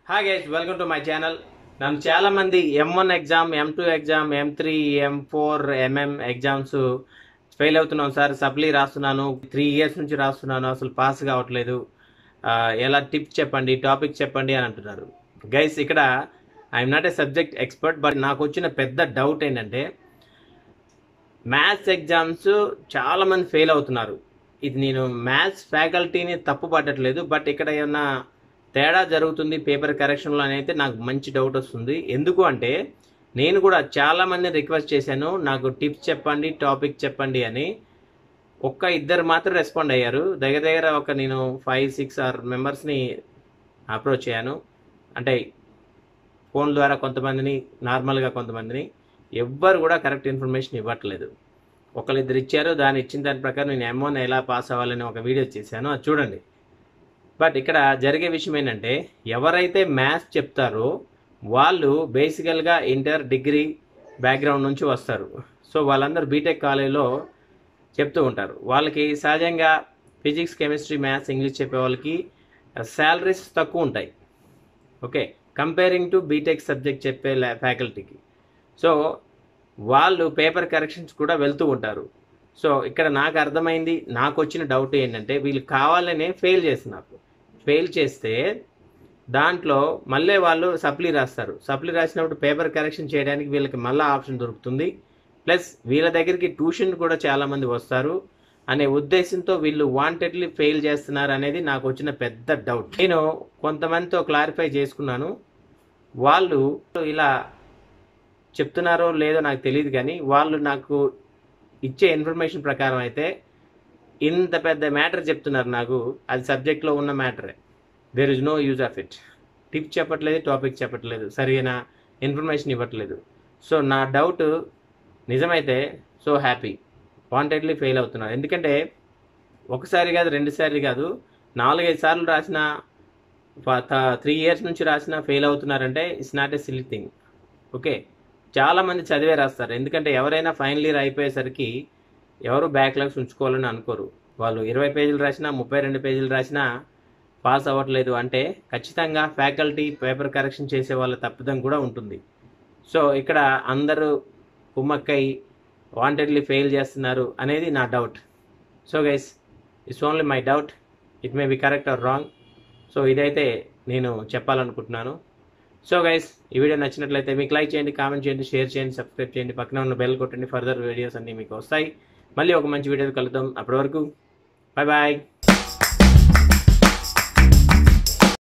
hi guys welcome to my channel నన్ను చాలా మంది M one exam M two exam M three M four MM exams fail అవుతున్నాను sir supply రాస్తున్నాను three years నుంచి రాస్తున్నాను అసలు పాస్ కావట్లేదు ఆ, ఎలా టిప్ చెప్పండి టాపిక్ చెప్పండి అని అంటున్నారు గైస్ ఇక్కడ I'm not a subject expert but నాకు వచ్చిన పెద్ద డౌట్ ఏంటంటే మ్యాథ్స్ ఎగ్జామ్స్ చాలా మంది ఫెయిల్ అవుతున్నారు ఇది నేను మ్యాథ్స్ ఫ్యాకల్టీని తప్పు పట్టట్లేదు బట్ ఇక్కడ ఏమన్నా తేడా జరుగుతుంది పేపర్ కరెక్షన్లో అని అయితే నాకు మంచి డౌట్ వస్తుంది ఎందుకు అంటే నేను కూడా చాలా మందిని రిక్వెస్ట్ చేశాను నాకు టిప్స్ చెప్పండి టాపిక్ చెప్పండి అని ఒక్క ఇద్దరు మాత్రం రెస్పాండ్ అయ్యారు దగ్గర దగ్గర ఒక నేను ఫైవ్ సిక్స్ ఆర్ మెంబర్స్ని అప్రోచ్ అయ్యాను అంటే ఫోన్ ద్వారా కొంతమందిని నార్మల్గా కొంతమందిని ఎవ్వరు కూడా కరెక్ట్ ఇన్ఫర్మేషన్ ఇవ్వట్లేదు ఒకళ్ళిద్దరు ఇచ్చారు దాన్ని ఇచ్చిన దాని ప్రకారం నేను ఎమ్మోన్ ఎలా పాస్ అవ్వాలని ఒక వీడియో చేశాను అది చూడండి బట్ ఇక్కడ జరిగే విషయం ఏంటంటే ఎవరైతే మ్యాథ్స్ చెప్తారో వాళ్ళు బేసికల్గా ఇంటర్ డిగ్రీ బ్యాక్గ్రౌండ్ నుంచి వస్తారు సో వాళ్ళందరూ బీటెక్ కాలేజీలో చెప్తూ ఉంటారు వాళ్ళకి సహజంగా ఫిజిక్స్ కెమిస్ట్రీ మ్యాథ్స్ ఇంగ్లీష్ చెప్పే వాళ్ళకి శాలరీస్ తక్కువ ఉంటాయి okay comparing to BTech subject చెప్పే ఫ్యాకల్టీకి సో వాళ్ళు పేపర్ కరెక్షన్స్ కూడా వెళ్తూ ఉంటారు సో ఇక్కడ నాకు అర్థమైంది నాకు వచ్చిన డౌట్ ఏంటంటే వీళ్ళు కావాలనే ఫెయిల్ చేస్తున్నారు ఫెయిల్ చేస్తే దాంట్లో మళ్ళీ వాళ్ళు సప్లీ రాస్తారు సప్లీ రాసినప్పుడు పేపర్ కరెక్షన్ చేయడానికి వీళ్ళకి మళ్ళీ ఆప్షన్ దొరుకుతుంది ప్లస్ వీళ్ళ దగ్గరికి ట్యూషన్ కూడా చాలామంది వస్తారు అనే ఉద్దేశంతో వీళ్ళు వాంటెడ్లీ ఫెయిల్ చేస్తున్నారు అనేది నాకు వచ్చిన పెద్ద డౌట్ నేను కొంతమందితో క్లారిఫై చేసుకున్నాను వాళ్ళు ఇలా చెప్తున్నారో లేదో నాకు తెలియదు కానీ వాళ్ళు నాకు ఇచ్చే ఇన్ఫర్మేషన్ ప్రకారం అయితే ఇంత పెద్ద మ్యాటర్ చెప్తున్నారు నాకు అది సబ్జెక్ట్లో ఉన్న మ్యాటరే there is no use of it tip చెప్పట్లేదు టాపిక్ చెప్పట్లేదు సరైన ఇన్ఫర్మేషన్ ఇవ్వట్లేదు సో నా డౌట్ నిజమైతే సో హ్యాపీ వాంటెడ్లీ ఫెయిల్ అవుతున్నారు ఎందుకంటే ఒకసారి కాదు రెండుసార్లు కాదు నాలుగైదు సార్లు రాసిన త్రీ ఇయర్స్ నుంచి రాసిన ఫెయిల్ అవుతున్నారంటే it's not a silly thing okay చాలా మంది చదివే రాస్తారు ఎందుకంటే ఎవరైనా ఫైనల్ ఇయర్ అయిపోయేసరికి ఎవరు బ్యాక్లాగ్స్ ఉంచుకోవాలని అనుకోరు వాళ్ళు ఇరవై పేజీలు రాసినా ముప్పై రెండు పేజీలు రాసినా పాస్ అవ్వట్లేదు అంటే ఖచ్చితంగా ఫ్యాకల్టీ పేపర్ కరెక్షన్ చేసే వాళ్ళ తప్పిదం కూడా ఉంటుంది సో ఇక్కడ అందరూ కుమ్మక్కై వాంటెడ్లీ ఫెయిల్ చేస్తున్నారు అనేది నా doubt so guys it's only my doubt it may be correct or wrong so ఇదైతే నేను చెప్పాలనుకుంటున్నాను సో గైస్ ఈ వీడియో నచ్చినట్లయితే మీకు లైక్ చేయండి కామెంట్ చేయండి షేర్ చేయండి సబ్స్క్రైబ్ చేయండి పక్కన ఉన్న బెల్ కొట్టండి ఫర్దర్ వీడియోస్ అన్నీ మీకు వస్తాయి మళ్ళీ ఒక మంచి వీడియో కలుద్దాం అప్పటి వరకు బాయ్ బాయ్